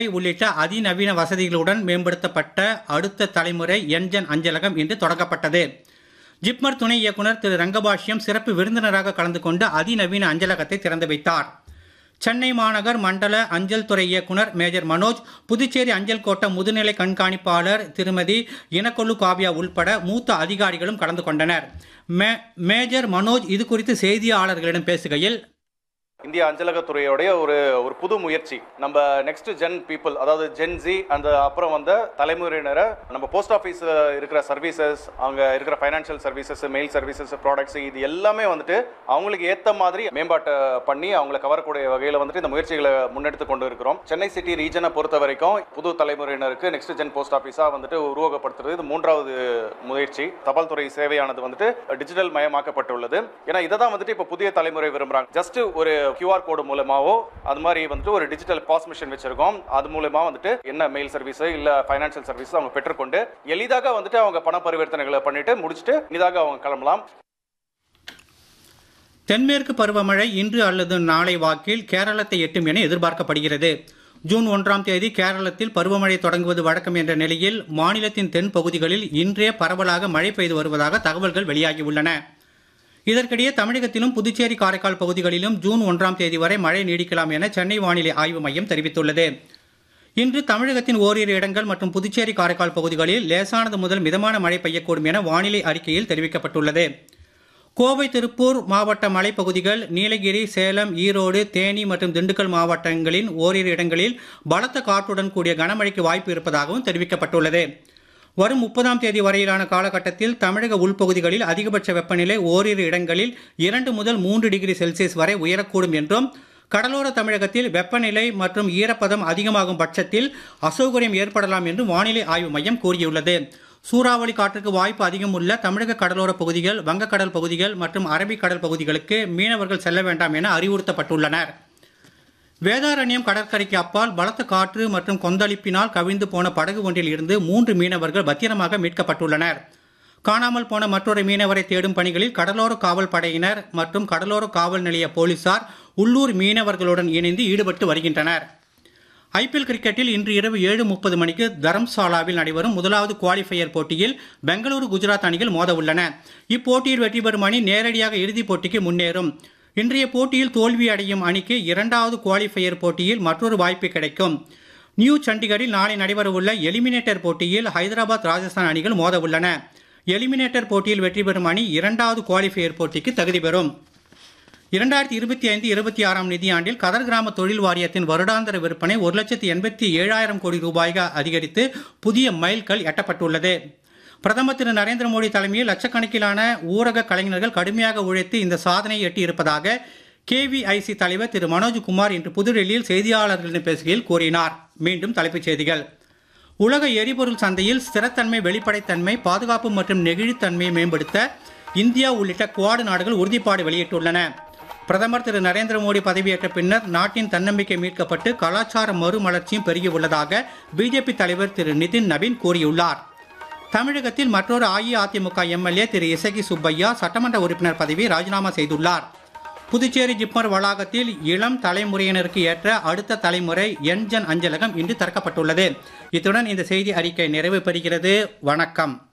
உள்ளிட்ட அதிநவீன வசதிகளுடன் மேம்படுத்தப்பட்ட அடுத்த தலைமுறை என்ஜன் அஞ்சலகம் இன்று தொடங்கப்பட்டது ஜிப்மர் துணை இயக்குனர் திரு ரங்கபாஷ்யம் சிறப்பு விருந்தினராக கலந்து கொண்டு அதிநவீன அஞ்சலகத்தை திறந்து வைத்தார் சென்னை மாநகர் மண்டல அஞ்சல் துறை இயக்குனர் மேஜர் மனோஜ் புதுச்சேரி அஞ்சல் கோட்ட முதுநிலை கண்காணிப்பாளர் திருமதி இனக்கொல்லு காவியா உள்பட மூத்த அதிகாரிகளும் கலந்து கொண்டனர் மே- மேஜர் மனோஜ் இது குறித்து செய்தியாளர்களிடம் பேசுகையில் இந்திய அஞ்சலகத்துறையோடைய ஒரு ஒரு புது முயற்சி நம்ம நெக்ஸ்ட் ஜென் பீப்புள் அதாவது ஜென் ஜி அந்த அப்புறம் வந்த தலைமுறையினரை நம்ம போஸ்ட் ஆஃபீஸில் இருக்கிற சர்வீசஸ் அங்கே இருக்கிற financial services mail services products இது எல்லாமே வந்துட்டு அவங்களுக்கு ஏற்ற மாதிரி மேம்பாட்டை பண்ணி அவங்கள கவரக்கூடிய வகையில் வந்துட்டு இந்த முயற்சிகளை முன்னெடுத்து கொண்டு இருக்கிறோம் சென்னை சிட்டி ரீஜனை பொறுத்த வரைக்கும் புது தலைமுறையினருக்கு நெக்ஸ்ட் ஜென் போஸ்ட் ஆஃபீஸாக வந்துட்டு உருவகப்படுத்துறது இது மூன்றாவது முயற்சி தபால் துறை சேவையானது வந்துட்டு டிஜிட்டல் மயமாக்கப்பட்டுள்ளது ஏன்னா இதை தான் வந்துட்டு இப்போ புதிய தலைமுறை விரும்புறாங்க ஜஸ்ட் ஒரு கியூஆர் கோடு மூலமாவோ அது மாதிரி வந்துட்டு ஒரு டிஜிட்டல் பாஸ் மிஷின் வச்சிருக்கோம் அது மூலமா வந்துட்டு என்ன மெயில் சர்வீஸ் இல்ல ஃபைனான்சியல் சர்வீஸ் அவங்க பெற்றுக்கொண்டு எளிதாக வந்துட்டு அவங்க பண பரிவர்த்தனைகளை பண்ணிட்டு முடிச்சுட்டு இதாக அவங்க கிளம்பலாம் தென்மேற்கு பருவமழை இன்று அல்லது நாளை வாக்கில் கேரளத்தை எட்டும் என எதிர்பார்க்கப்படுகிறது ஜூன் ஒன்றாம் தேதி கேரளத்தில் பருவமழை தொடங்குவது வழக்கம் என்ற நிலையில் மாநிலத்தின் தென் பகுதிகளில் இன்றே பரவலாக மழை பெய்து வருவதாக தகவல்கள் வெளியாகியுள்ளன இதற்கிடையே தமிழகத்திலும் புதுச்சேரி காரைக்கால் பகுதிகளிலும் ஜூன் ஒன்றாம் தேதி வரை மழை நீடிக்கலாம் என சென்னை வானிலை ஆய்வு மையம் தெரிவித்துள்ளது இன்று தமிழகத்தின் ஓரிரு இடங்கள் மற்றும் புதுச்சேரி காரைக்கால் பகுதிகளில் லேசானது முதல் மிதமான மழை பெய்யக்கூடும் என வானிலை அறிக்கையில் தெரிவிக்கப்பட்டுள்ளது கோவை திருப்பூர் மாவட்ட மலைப்பகுதிகள் நீலகிரி சேலம் ஈரோடு தேனி மற்றும் திண்டுக்கல் மாவட்டங்களின் ஓரிரு இடங்களில் பலத்த காற்றுடன் கூடிய கனமழைக்கு வாய்ப்பு இருப்பதாகவும் தெரிவிக்கப்பட்டுள்ளது வரும் முப்பதாம் தேதி வரையிலான காலகட்டத்தில் தமிழக உள்பகுதிகளில் அதிகபட்ச வெப்பநிலை ஓரிரு இடங்களில் இரண்டு முதல் மூன்று டிகிரி செல்சியஸ் வரை உயரக்கூடும் என்றும் கடலோர தமிழகத்தில் வெப்பநிலை மற்றும் ஈரப்பதம் அதிகமாகும் பட்சத்தில் அசௌகரியம் ஏற்படலாம் என்று வானிலை ஆய்வு மையம் கூறியுள்ளது சூறாவளி காற்றுக்கு வாய்ப்பு அதிகம் உள்ள தமிழக கடலோர பகுதிகள் வங்கக்கடல் பகுதிகள் மற்றும் அரபிக்கடல் பகுதிகளுக்கு மீனவர்கள் செல்ல வேண்டாம் என அறிவுறுத்தப்பட்டுள்ளனர் வேதாரண்யம் கடற்கரைக்கு அப்பால் பலத்த காற்று மற்றும் கொந்தளிப்பினால் கவிழ்ந்து போன படகு ஒன்றில் இருந்து மூன்று மீனவர்கள் பத்திரமாக மீட்கப்பட்டுள்ளனர் காணாமல் போன மற்றொரு மீனவரை தேடும் பணிகளில் கடலோர காவல் படையினர் மற்றும் கடலோர காவல் நிலைய போலீசார் உள்ளூர் மீனவர்களுடன் இணைந்து ஈடுபட்டு வருகின்றனர் ஐபிஎல் கிரிக்கெட்டில் இன்று இரவு ஏழு முப்பது மணிக்கு தரம்சாலாவில் நடைபெறும் முதலாவது குவாலிஃபயர் போட்டியில் பெங்களூரு குஜராத் அணிகள் மோத உள்ளன இப்போட்டியில் வெற்றி பெறும் அணி நேரடியாக இறுதிப் போட்டிக்கு முன்னேறும் இன்றைய போட்டியில் தோல்வி அடையும் அணிக்கு இரண்டாவது குவாலிஃபயர் போட்டியில் மற்றொரு வாய்ப்பு கிடைக்கும் நியூ சண்டிகரில் நாளை நடைபெறவுள்ள எலிமினேட்டர் போட்டியில் ஹைதராபாத் ராஜஸ்தான் அணிகள் மோத உள்ளன எலிமினேட்டர் போட்டியில் வெற்றி பெறும் அணி இரண்டாவது குவாலிஃபயர் போட்டிக்கு தகுதி பெறும் இரண்டாயிரத்தி இருபத்தி ஐந்து இருபத்தி ஆறாம் நிதியாண்டில் கதர் கிராம தொழில் வாரியத்தின் வருடாந்திர விற்பனை ஒரு லட்சத்தி எண்பத்தி ஏழாயிரம் கோடி ரூபாய்க்கு அதிகரித்து புதிய மைல்கல் எட்டப்பட்டுள்ளது பிரதமர் திரு நரேந்திர மோடி தலைமையில் லட்சக்கணக்கிலான ஊரக கலைஞர்கள் கடுமையாக உழைத்து இந்த சாதனையை எட்டியிருப்பதாக கேவிஐசி தலைவர் திரு மனோஜ் குமார் இன்று புதுடெல்லியில் செய்தியாளர்களிடம் பேசுகையில் கூறினார் மீண்டும் தலைப்புச் செய்திகள் உலக எரிபொருள் சந்தையில் ஸ்திரத்தன்மை வெளிப்படைத்தன்மை பாதுகாப்பு மற்றும் நெகிழித்தன்மையை மேம்படுத்த இந்தியா உள்ளிட்ட குவாடு நாடுகள் உறுதிப்பாடு வெளியிட்டுள்ளன பிரதமர் திரு நரேந்திர மோடி பதவியேற்ற பின்னர் நாட்டின் தன்னம்பிக்கை மீட்கப்பட்டு கலாச்சார மறுமலர்ச்சியும் பெருகியுள்ளதாக பிஜேபி தலைவர் திரு நிதின் நவீன் கூறியுள்ளார் தமிழகத்தில் மற்றொரு அஇஅதிமுக எம்எல்ஏ திரு இசகி சுப்பையா சட்டமன்ற உறுப்பினர் பதவியை ராஜினாமா செய்துள்ளார் புதுச்சேரி ஜிப்மர் வளாகத்தில் இளம் தலைமுறையினருக்கு ஏற்ற அடுத்த தலைமுறை என்ஜன் அஞ்சலகம் இன்று திறக்கப்பட்டுள்ளது இத்துடன் இந்த செய்தி அறிக்கை நிறைவு பெறுகிறது வணக்கம்